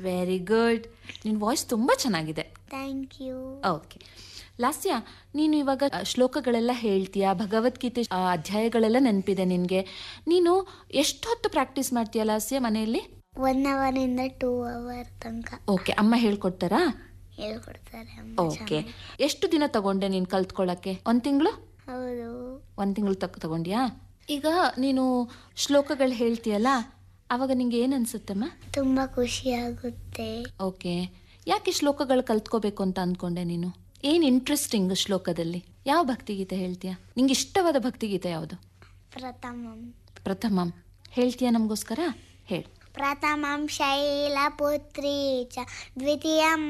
Very good ನಿನ್ನ voice ತುಂಬ ಚೆನ್ನಾಗಿದೆ ಥ್ಯಾಂಕ್ ಯು ಓಕೆ ಲಾಸ್ಯ ನೀನು ಇವಾಗ ಆ, ಶ್ಲೋಕಗಳೆಲ್ಲ ಹೇಳ್ತೀಯಾ ಭಗವದ್ಗೀತೆ ಆ, ಅಧ್ಯಾಯಗಳೆಲ್ಲ ನೆನಪಿದೆ ನಿನಗೆ ನೀನು ಎಷ್ಟು ಹೊತ್ತು ಪ್ರಾಕ್ಟೀಸ್ ಮಾಡ್ತೀಯ ಲಾಸ್ಯ ಮನೆಯಲ್ಲಿ ಒನ್ ಅವರಿಂದ ಟೂ ಅವರ್ ತನಕ ಓಕೆ ಅಮ್ಮ ಹೇಳ್ಕೊಡ್ತಾರಾ ಹೇಳ್ಕೊಡ್ತಾರೆ ಅಮ್ಮ ಓಕೆ ಚೆನ್ನಾಗಿ. ಎಷ್ಟು ದಿನ ತಗೊಂಡೆ ನೀನು ಕಲ್ತ್ಕೊಳ್ಳೋಕ್ಕೆ ಒಂದು ತಿಂಗಳು ಹೌದು ಒಂದು ತಿಂಗಳು ತಕ್ ತಗೊಂಡ್ಯಾ ಈಗ ನೀನು ಶ್ಲೋಕಗಳು ಹೇಳ್ತೀಯಲ್ಲ ಆವಾಗ ನಿಂಗೆ ಏನು ಅನ್ಸುತ್ತಮ್ಮ ತುಂಬಾ ಖುಷಿ ಆಗುತ್ತೆ ಓಕೆ ಯಾಕೆ ಶ್ಲೋಕಗಳು ಕಲ್ತ್ಕೋಬೇಕು ಅಂತ ಅಂದ್ಕೊಂಡೆ ನೀನು ಏನು ಇಂಟ್ರೆಸ್ಟಿಂಗ್ ಶ್ಲೋಕದಲ್ಲಿ ಯಾವ ಭಕ್ತಿಗೀತೆ ಹೇಳ್ತೀಯಾ ನಿಂಗೆ ಇಷ್ಟವಾದ ಭಕ್ತಿಗೀತೆ ಯಾವುದು ಪ್ರಥಮಂ ಪ್ರಥಮಂ ಹೇಳ್ತೀಯಾ ನಮಗೋಸ್ಕರ ಹೇಳು ಪ್ರಥಮಂ ಶೈಲಪುತ್ರಿ ಚ ದ್ವಿತೀಯಂ